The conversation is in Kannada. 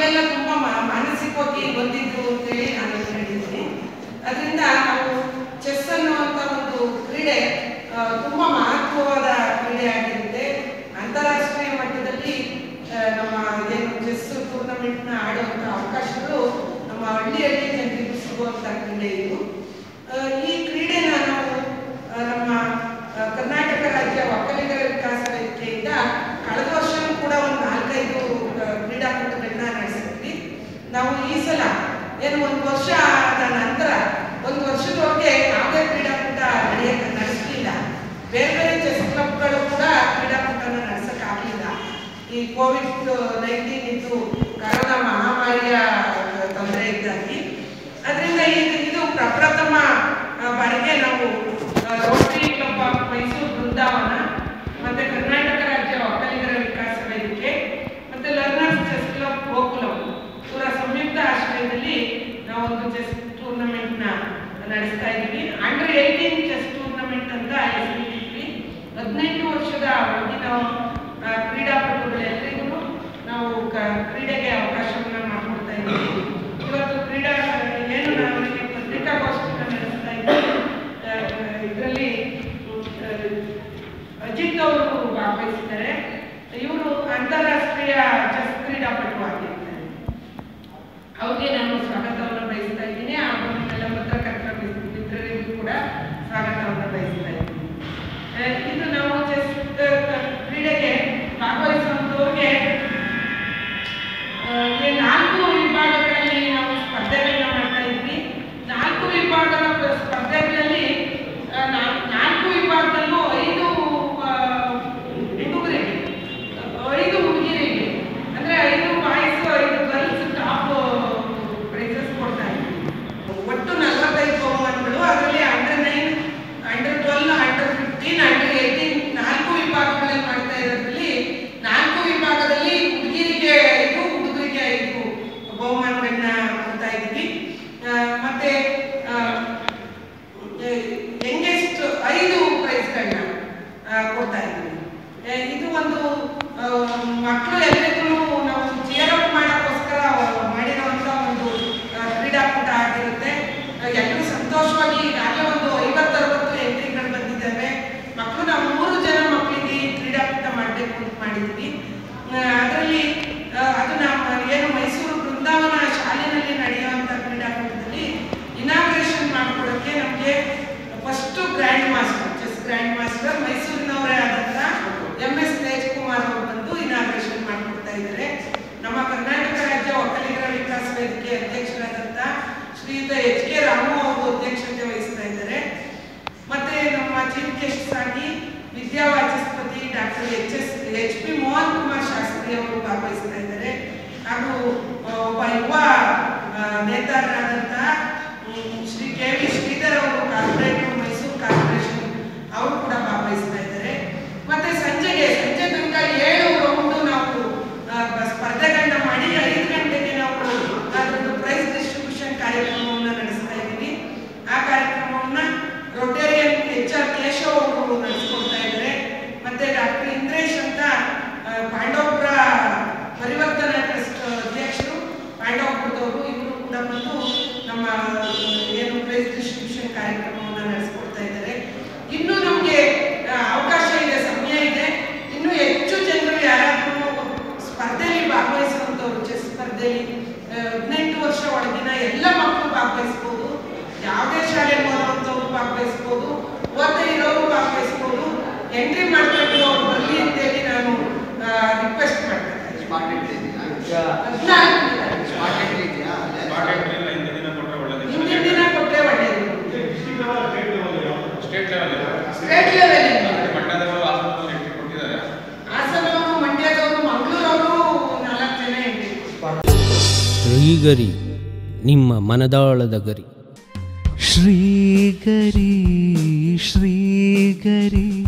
ಮಕ್ಕಳೆಲ್ಲ ತುಂಬಾ ಮ- ಮಾನಸಿಕವಾಗಿ ಬಂದಿದ್ರು ಅಂತೇಳಿ ನಾನು ಹೇಳಿದ್ದೀನಿ ಅದರಿಂದ ನಾವು ಚೆಸ್ ಅನ್ನುವಂಥ ಒಂದು ಕ್ರೀಡೆ ಆ, ತುಂಬಾ ಮಹತ್ವವಾದ ಕ್ರೀಡೆ ಆಗಿರುತ್ತೆ ಅಂತಾರಾಷ್ಟ್ರೀಯ ಮಟ್ಟದಲ್ಲಿ ಆ, ನಮ್ಮ ಏನು ಚೆಸ್ ಟೂರ್ನಮೆಂಟ್ನ ಆಡುವಂಥ ಅವಕಾಶಗಳು ನಮ್ಮ ಹಳ್ಳಿ ಹಳ್ಳಿ ಜನರಿಗೂ ಸಿಗುವಂಥ ಕ್ರೀಡೆ ಇದು ಆ, ಈ ಕ್ರೀಡೆನ ನಾವು ಆ, ನಮ್ಮ ಆ, ಕರ್ನಾಟಕ ರಾಜ್ಯ ಒಕ್ಕಲಿಗರ ವಿಕಾಸ ವೇದಿಕೆಯಿಂದ ಕಳೆದ ವರ್ಷವೂ ಕೂಡ ಒಂದು ನಾಲ್ಕೈದು ಆ, ಕ್ರೀಡಾಕೂಟಗಳನ್ನ ನಡೆಸಿದ್ವಿ ನಾವು ಈ ಸಲ ಏನು ಒಂದು ವರ್ಷ ಆದ ನಂತರ ಒಂದು ವರ್ಷದೊಳಗೆ ಯಾವುದೇ ಕ್ರೀಡಾಕೂಟ ನಡೆಯಕ್ಕೆ ನಡೆಸಲಿಲ್ಲ ಬೇರೆ ಬೇರೆ ಚೆಸ್ ಕ್ಲಬ್ಗಳು ಕೂಡ ಕ್ರೀಡಾಕೂಟನ ನಡೆಸೋಕ್ಕಾಗಲಿಲ್ಲ ಈ ಕೋವಿಡ್ ನೈನ್ಟೀನ್ ಇದ್ದು ಕರೋನಾ ಮಹಾಮಾರಿಯ ತೊಂದರೆ ಇದ್ದಾಗಿ ಅದರಿಂದ ಇದು ಇದು ಪ್ರಪ್ರಥಮ ಆ, ಬಾರಿಗೆ ನಾವು ಆ, rotary club of Mysuru Brindavan ಮತ್ತೆ ಕರ್ನಾಟಕ ರಾಜ್ಯ ಒಕ್ಕಲಿಗರ ವಿಕಾಸ ವೇದಿಕೆ ಮತ್ತೆ ಲರ್ನರ್ಸ್ ಚೆಸ್ ಕ್ಲಬ್ ಗೋಕುಲಂ ಇವರ ಸಂಯುಕ್ತ ಆಶ್ರಯದಲ್ಲಿ ನಾವು ಒಂದು ಚೆಸ್ ಟೂರ್ನಮೆಂಟ್ ನ ನಡೆಸ್ತಾ ಇದ್ದೀವಿ ಅಂಡರ್ ಏಯ್ಟೀನ್ ಚೆಸ್ ಟೂರ್ನಮೆಂಟ್ ಅಂತ ಹೆಸರಿಟ್ಟಿದ್ವಿ ಹದಿನೆಂಟು ವರ್ಷದ ಒಳಗಿನ ಆ, ಕ್ರೀಡಾಪಟುಗಳೆಲ್ಲರಿಗೂ ನಾವು ಕ- ಕ್ರೀಡೆಗೆ ಅವಕಾಶವನ್ನ ಮಾಡಿಕೊಡ್ತಾ ಇದ್ದೀವಿ ಇವತ್ತು ಕ್ರೀಡಾ ಏನು ನಾವು ಇಲ್ಲಿ ಪತ್ರಿಕಾಗೋಷ್ಠಿನ ನಡೆಸ್ತಾ ಇದ್ದೀವಿ ಇದರಲ್ಲಿ ಅಜಿತ್ ಅವರು ಭಾಗವಹಿಸಿದ್ದಾರೆ ಇವರು ಅಂತಾರಾಷ್ಟ್ರೀಯ ಚೆಸ್ ಕ್ರೀಡಾಪಟು ಆಗಿರ್ತಾರೆ ಅವ್ರಿಗೆ ನಾನು ಸ್ವಾಗತವನ್ನು ಬಯಸ್ತಾ ಇದ್ದೀನಿ ಹಾಗೂ ನಮ್ಮೆಲ್ಲ ಪತ್ರಕರ್ತರ ಮಿತ್ರ- ಮಿತ್ರರಿಗೂ ಕೂಡ ಸ್ವಾಗತವನ್ನು ಬಯಸ್ತಾ ಇದ್ದೀನಿ ಆ, ಇದು ನಾವು ಚೆಸ್ ಕ್ರೀಡೆಗೆ ಭಾಗವಹಿಸುವಂತವ್ರಿಗೆ ಆ, ಈ ನಾಲ್ಕು ವಿಭಾಗಗಳಲ್ಲಿ ನಾವು ಸ್ಪರ್ಧೆಗಳನ್ನ ಮಾಡ್ತಾ ಇದ್ವಿ ನಾಲ್ಕು ವಿಭಾಗದ ಪ್ರ- ಸ್ಪರ್ಧೆಗಳಲ್ಲಿ ಆ, ನಾ- ನಾಲ್ಕು ವಿಭಾಗದಲ್ಲೂ ಐದು ಆ, ಹುಡುಗರಿಗೆ ಐದು ಹುಡುಗಿಯರಿಗೆ ಅಂದ್ರೆ ಐದು ಬಾಯ್ಸ್ ಐದು ಗರ್ಲ್ಸ್ ಟಾಪ್ ಪ್ರೈಸಸ್ ಕೊಡ್ತಾ ಇದ್ವಿ ಒಟ್ಟು ನಲವತ್ತೈದು ಬಹುಮಾನಗಳು ಅದರಲ್ಲಿ under nine under twelve under fifteen under eighteen ನಾಲ್ಕು ವಿಭಾಗಗಳಲ್ಲಿ ಮಾಡ್ತಾ ಇರೋದ್ರಲ್ಲಿ ನಾಲ್ಕು ವಿಭಾಗದಲ್ಲಿ ಹುಡುಗಿರಿಗೆ ಐದು ಹುಡುಗರಿಗೆ ಐದು ಬಹುಮಾನಗಳನ್ನ ಕೊಡ್ತಾ ಇದ್ವಿ ಆ, ಮತ್ತೆ ಯಂಗೆಸ್ಟ್ ಐದು ಪ್ರೈಸ್ಗಳನ್ನ ಕೊಡ್ತಾ ಇದ್ವಿ ಆ, ಇದು ಒಂದು ಆ, ಮಕ್ಕಳು ಎಲ್ಲರಿಗೂ ನಾವು ಚಿಯರ್ ಅಪ್ ಮಾಡೋಕ್ಕೋಸ್ಕರ ಮಾಡಿರುವಂಥ ಒಂದು ಆ, ಕ್ರೀಡಾಕೂಟ ಆಗಿರುತ್ತೆ ಎಲ್ಲರೂ ಸಂತೋಷವಾಗಿ ಈಗಾಗಲೇ ಒಂದು ಐವತ್ತು ಅರವತ್ತು ಎಂಟ್ರಿಗಳು ಬಂದಿದ್ದಾವೆ ಮಕ್ಕಳು ನಾವು ಮೂರು ಜನ ಮಕ್ಕಳಿಗೆ ಈ ಕ್ರೀಡಾಕೂಟ ಮಾಡಬೇಕು ಅಂತ ಮಾಡಿದ್ವಿ ಅದರಲ್ಲಿ ಅದು ನಾವು ಏನು ಮೈಸೂರು ಬೃಂದಾವನ ಶಾಲೆಯಲ್ಲಿ ನಡೆಯುವಂಥ ಕ್ರೀಡಾಕೂಟದಲ್ಲಿ ಇನಾಗ್ರೇಷನ್ ಮಾಡ್ಕೊಡೋಕ್ಕೆ ನಮಗೆ first grand master chess grand master ಮೈಸೂರಿನವರೇ ಆದಂಥ ಎಂ ಎಸ್ ತೇಜಕುಮಾರ್ ಅವರು ಬಂದು ಇನಾಗ್ರೇಷನ್ ಮಾಡಿಕೊಡ್ತಾ ಇದ್ದಾರೆ ನಮ್ಮ ಕರ್ನಾಟಕ ರಾಜ್ಯ ಒಕ್ಕಲಿಗರ ವಿಕಾಸ ವೇದಿಕೆ ಅಧ್ಯಕ್ಷರಾದಂಥ ಶ್ರೀಯುತ ಎಚ್ ಕೆ ರಾಮು ಅವರು ಅಧ್ಯಕ್ಷತೆ ವಹಿಸ್ತಾ ಇದ್ದಾರೆ ಮತ್ತೆ ನಮ್ಮ ಚೀಫ್ ಗೆಸ್ಟ್ಸ್ ಆಗಿ ವಿದ್ಯಾವಾಚಸ್ಪತಿ doctor H S H P Mohan Kumar Shastri ಅವರು ಭಾಗವಹಿಸ್ತಾ ಇದ್ದಾರೆ ಹಾಗೂ ಆ, ಒಬ್ಬ ಯುವ ಆ, ನೇತಾರರಾದಂಥ ಹ್ಮ್, ಶ್ರೀ ಕೆ ವಿ ಶ್ರೀಧರ್ ಅವರು ಕಾರ್ಪೊರೇಟರ್ ಮೈಸೂರು ಕಾರ್ಪೊರೇಷನ್ ಅವರು ಕೂಡ ಭಾಗವಹಿಸ್ತಾ ಇದ್ದಾರೆ ಮತ್ತೆ ಸಂಜೆಗೆ ಸಂಜೆ ತನಕ ಏಳು ರೌಂಡು ನಾವು ಆ, ಬ- ಸ್ಪರ್ಧೆಗಳನ್ನ ಮಾಡಿ ಐದು ಗಂಟೆಗೆ ನಾವು ಅದರದ್ದು ಪ್ರೈಸ್ ಡಿಸ್ಟ್ರಿಬ್ಯೂಷನ್ ಕಾರ್ಯಕ್ರಮವನ್ನು ನಡೆಸ್ತಾ ಇದ್ದೀವಿ ಆ ಕಾರ್ಯಕ್ರಮವನ್ನ ರೊಟೇರಿಯನ್ ಎಚ್ ಆರ್ ಕೇಶವ್ ಅವರು ನಡೆಸ್ಕೊಡ್ತಾ ಇದ್ದಾರೆ ಮತ್ತೆ ಡಾಕ್ಟರ್ ಇಂದ್ರೇಶ್ ಅಂತ ಆ, ಪಾಂಡವಪುರ ಪರಿವರ್ತನಾ ಟ್ರಸ್ಟ್ ಅಧ್ಯಕ್ಷರು ಪಾಂಡವಪುರದವರು ಇವರು ಕೂಡ ಬಂದು ನಮ್ಮ ಏನು ಪ್ರೈಸ್ ಡಿಸ್ಟ್ರಿಬ್ಯೂಷನ್ ಕಾರ್ಯಕ್ರಮವನ್ನು ನಡೆಸ್ಕೊಡ್ತಾ ಇದ್ದಾರೆ ಇನ್ನೂ ನಮಗೆ ಅವಕಾಶ ಇದೆ ಸಮಯ ಇದೆ ಇನ್ನೂ ಹೆಚ್ಚು ಜನರು ಯಾರಾದರೂ ಸ್ಪರ್ಧೆಯಲ್ಲಿ ಭಾಗವಹಿಸುವಂಥವ್ರು ಚೆಸ್ ಸ್ಪರ್ಧೆಯಲ್ಲಿ ಆ, ಹದಿನೆಂಟು ವರ್ಷ ಒಳಗಿನ ಎಲ್ಲ ಮಕ್ಕಳು ಭಾಗವಹಿಸ್ಬೋದು ಯಾವುದೇ ಶಾಲೆಗೆ ಓದುವಂಥವ್ರು ಭಾಗವಹಿಸ್ಬೋದು ಓದ್ತಾ ಇರೋರು ಭಾಗವಹಿಸ್ಬೋದು ಎಂಟ್ರಿ ಮಾಡ್ಕೊಂಡು ಅವ್ರು ಬರಲಿ ಅಂತೇಳಿ ನಾನು ರಿಕ್ವೆಸ್ಟ್ ಮಾಡ್ತೇನೆ ಸ್ಮಾರ್ಟ್ ಎಂಟ್ರಿ ಇದೆಯಾ ಹದಿನಾಲ್ಕು ಸ್ಮಾರ್ಟ್ ಎಂಟ್ರಿ ಇದೆಯಾ ಅಲ್ಲೇ? ಸ್ಮಾರ್ಟ್ ಎಂಟ್ರಿನ ಹಿಂದಿನ ದಿನ ಕೊಟ್ಟರೆ ಒಳ್ಳೆದಿತ್ತು. ಹಿಂದಿನ ದಿನ ಕೊಟ್ಟರೆ ಒಳ್ಳೆಯದು ಸ್ಟೇಟ್ ಲೆವೆಲ್ ಸ್ಟೇಟ್ ಲೆವೆಲ್ ಮಂಡ್ಯದವರು ಹಾಸನದವರು ಎಂಟ್ರಿ ಕೊಟ್ಟಿದ್ದಾರೆ ಹಾಸನವರು ಮಂಡ್ಯದವರು ಮಂಗಳೂರವರು ನಾಲ್ಕು ಜನ ಎಂಟ್ರಿ ಶ್ರೀಗರಿ ನಿಮ್ಮ ಮನದಾಳದ ಗರಿ ಶ್ರೀಗರಿ ಶ್ರೀಗರಿ